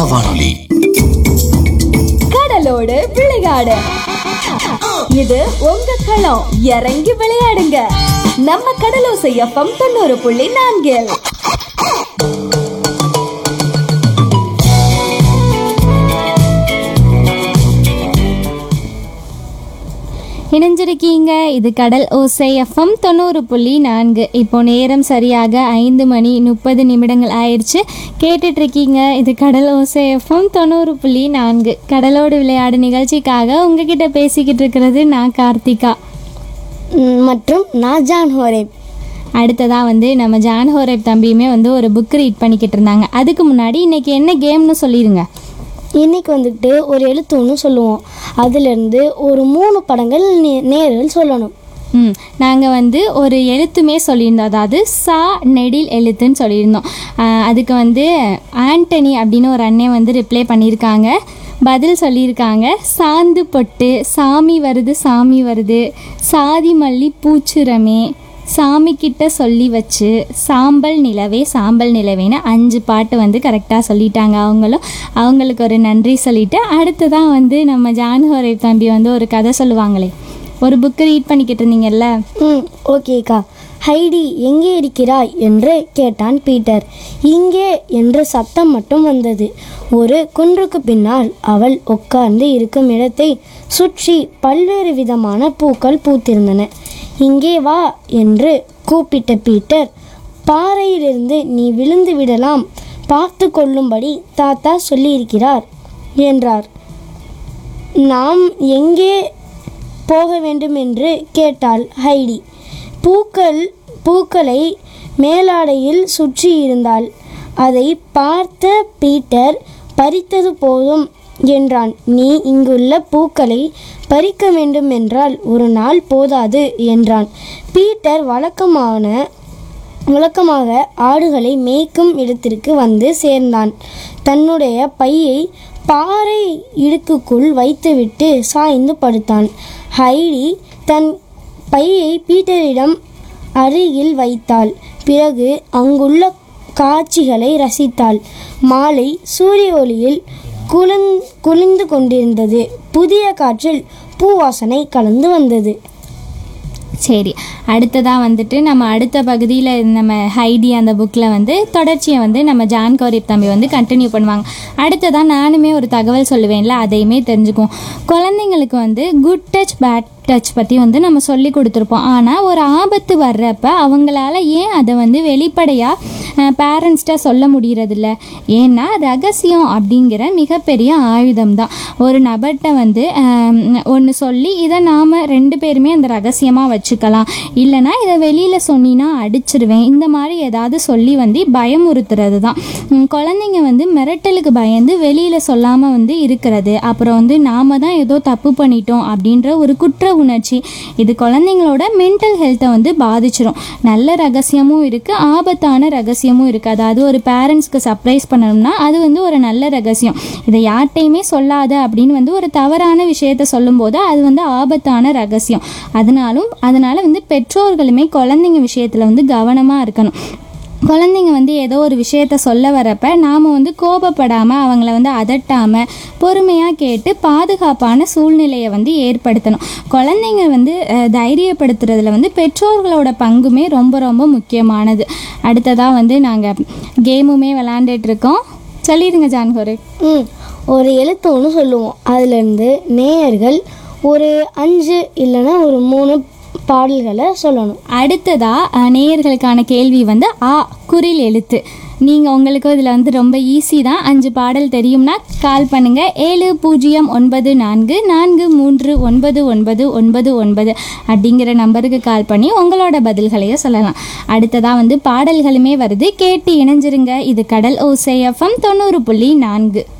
வானொலி கடலோடு விளையாடு இது உங்க களம் இறங்கி விளையாடுங்க நம்ம கடலோசை எஃப்எம் தொண்ணூறு புள்ளி நான்கில் இணைஞ்சிருக்கீங்க இது கடல் ஓசை எஃப்எம் தொண்ணூறு புள்ளி நான்கு இப்போ நேரம் சரியாக ஐந்து மணி முப்பது நிமிடங்கள் ஆயிடுச்சு கேட்டுட்டு இருக்கீங்க இது கடல் ஓசை எஃப்எம் தொண்ணூறு புள்ளி நான்கு கடலோடு விளையாடு நிகழ்ச்சிக்காக உங்ககிட்ட பேசிக்கிட்டு இருக்கிறது நான் கார்த்திகா ம், மற்றும் நான் ஜான் ஹோரேப் அடுத்ததாக வந்து நம்ம ஜான் ஹோரேப் தம்பியுமே வந்து ஒரு புக் ரீட் பண்ணிக்கிட்டு இருந்தாங்க அதுக்கு முன்னாடி இன்னைக்கு என்ன கேம்னு சொல்லிடுங்க இன்னைக்கு வந்துட்டு ஒரு எழுத்து ஒன்று சொல்லுவோம் அதுலேருந்து ஒரு மூணு படங்கள் நே- நேர்கள் சொல்லணும் ம் நாங்கள் வந்து ஒரு எழுத்துமே சொல்லியிருந்தோம் அதாவது சா நெடில் எழுத்துன்னு சொல்லியிருந்தோம் ஆஹ் அதுக்கு வந்து ஆண்டனி அப்படின்னு ஒரு அண்ணன் வந்து ரிப்ளை பண்ணியிருக்காங்க பதில் சொல்லியிருக்காங்க சாந்து பொட்டு சாமி வருது சாமி வருது சாதி மல்லி பூச்சுரமே சாமி கிட்ட சொல்லி வச்சு சாம்பல் நிலவே சாம்பல் நிலவேன்னு அஞ்சு பாட்டு வந்து கரெக்டாக சொல்லிட்டாங்க அவங்களும் அவங்களுக்கு ஒரு நன்றி சொல்லிட்டு அடுத்ததான் வந்து நம்ம ஜான்ஹோரை தம்பி வந்து ஒரு கதை சொல்லுவாங்களே ஒரு புக்கு ரீட் பண்ணிக்கிட்டு இருந்தீங்கல்ல ம் ஓகேக்கா ஹைடி எங்கே இருக்கிறாய் என்று கேட்டான் பீட்டர் இங்கே என்று சத்தம் மட்டும் வந்தது ஒரு குன்றுக்கு பின்னால் அவள் உட்கார்ந்து இருக்கும் இடத்தை சுற்றி பல்வேறு விதமான பூக்கள் பூத்திருந்தன இங்கே வா என்று கூப்பிட்ட பீட்டர் பாறையிலிருந்து நீ விழுந்து விடலாம் பார்த்து கொள்ளும்படி தாத்தா சொல்லியிருக்கிறார் என்றார் நாம் எங்கே போக வேண்டும் என்று கேட்டாள் ஹைடி பூக்கள் பூக்களை மேலாடையில் சுற்றி இருந்தாள் அதை பார்த்த பீட்டர் பறித்தது போதும் என்றான் நீ இங்குள்ள பூக்களை பறிக்க வேண்டும் என்றால் ஒரு நாள் போதாது என்றான் பீட்டர் வழக்கமான வழக்கமாக ஆடுகளை மேய்க்கும் இடத்திற்கு வந்து சேர்ந்தான் தன்னுடைய பையை பாறை இடுக்குக்குள் வைத்துவிட்டு சாய்ந்து படுத்தான் ஹைடி தன் பையை பீட்டரிடம் அருகில் வைத்தாள் பிறகு அங்குள்ள காட்சிகளை ரசித்தாள் மாலை சூரிய ஒளியில் குளிர்ந் குளிர்ந்து கொண்டிருந்தது புதிய காற்றில் பூவாசனை கலந்து வந்தது சரி அடுத்ததாக வந்துட்டு நம்ம அடுத்த பகுதியில் நம்ம ஹைடி அந்த புக்கில் வந்து தொடர்ச்சியை வந்து நம்ம ஜான் கௌரிப் தம்பி வந்து கண்டினியூ பண்ணுவாங்க அடுத்ததாக நானுமே ஒரு தகவல் சொல்லுவேன்ல அதையுமே தெரிஞ்சுக்குவோம் குழந்தைங்களுக்கு வந்து குட் டச் பேட் டச் பற்றி வந்து நம்ம சொல்லி கொடுத்துருப்போம் ஆனால் ஒரு ஆபத்து வர்றப்ப அவங்களால ஏன் அதை வந்து வெளிப்படையாக பேரண்ட்ஸ்கிட்ட சொல்ல முடியறதில்ல ஏன்னா ரகசியம் அப்படிங்கிற மிகப்பெரிய ஆயுதம் தான் ஒரு நபர்கிட்ட வந்து ஒன்று சொல்லி இதை நாம் ரெண்டு பேருமே அந்த ரகசியமாக வச்சுக்கலாம் இல்லைனா இதை வெளியில் சொன்னினா அடிச்சிருவேன் இந்த மாதிரி ஏதாவது சொல்லி வந்து பயமுறுத்துறது தான் உம், குழந்தைங்க வந்து மிரட்டலுக்கு பயந்து வெளியில் சொல்லாமல் வந்து இருக்கிறது அப்புறம் வந்து நாம தான் ஏதோ தப்பு பண்ணிட்டோம் அப்படின்ற ஒரு குற்ற உணர்ச்சி இது குழந்தைங்களோட மென்டல் ஹெல்த்தை வந்து பாதிச்சிரும் நல்ல ரகசியமும் இருக்குது ஆபத்தான ரகசியமும் இருக்குது அதாவது ஒரு பேரண்ட்ஸ்க்கு சர்ப்ரைஸ் பண்ணணும்னா அது வந்து ஒரு நல்ல ரகசியம் இதை யார்கிட்டையுமே சொல்லாத அப்படின்னு வந்து ஒரு தவறான விஷயத்த சொல்லும்போது அது வந்து ஆபத்தான ரகசியம் அதனாலும் அதனால வந்து பெற்றோர்களுமே குழந்தைங்க விஷயத்தில் வந்து கவனமாக இருக்கணும் குழந்தைங்க வந்து ஏதோ ஒரு விஷயத்த சொல்ல வரப்ப நாம் வந்து கோபப்படாமல் அவங்கள வந்து அதட்டாமல் பொறுமையாக கேட்டு பாதுகாப்பான சூழ்நிலையை வந்து ஏற்படுத்தணும் குழந்தைங்க வந்து அஹ், தைரியப்படுத்துறதுல வந்து பெற்றோர்களோட பங்குமே ரொம்ப ரொம்ப முக்கியமானது அடுத்ததாக வந்து நாங்கள் கேமுமே விளாண்டுட்டு இருக்கோம் சொல்லிடுங்க ஜான்கோரு ம் ஒரு எழுத்து ஒன்று சொல்லுவோம் அதுலேருந்து நேயர்கள் ஒரு அஞ்சு இல்லைன்னா ஒரு மூணு பாடல்களை சொல்லணும் அடுத்ததா அஹ், நேயர்களுக்கான கேள்வி வந்து ஆ குரில் எழுத்து நீங்கள் உங்களுக்கு இதில் வந்து ரொம்ப ஈஸி தான் அஞ்சு பாடல் தெரியும்னா கால் பண்ணுங்கள் ஏழு பூஜ்ஜியம் ஒன்பது நான்கு நான்கு மூன்று ஒன்பது ஒன்பது ஒன்பது ஒன்பது அப்படிங்கிற நம்பருக்கு கால் பண்ணி உங்களோட பதில்களையும் சொல்லலாம் அடுத்ததாக வந்து பாடல்களுமே வருது கேட்டு இணைஞ்சிருங்க இது கடல் ஓசை எஃப்எம் தொண்ணூறு புள்ளி நான்கு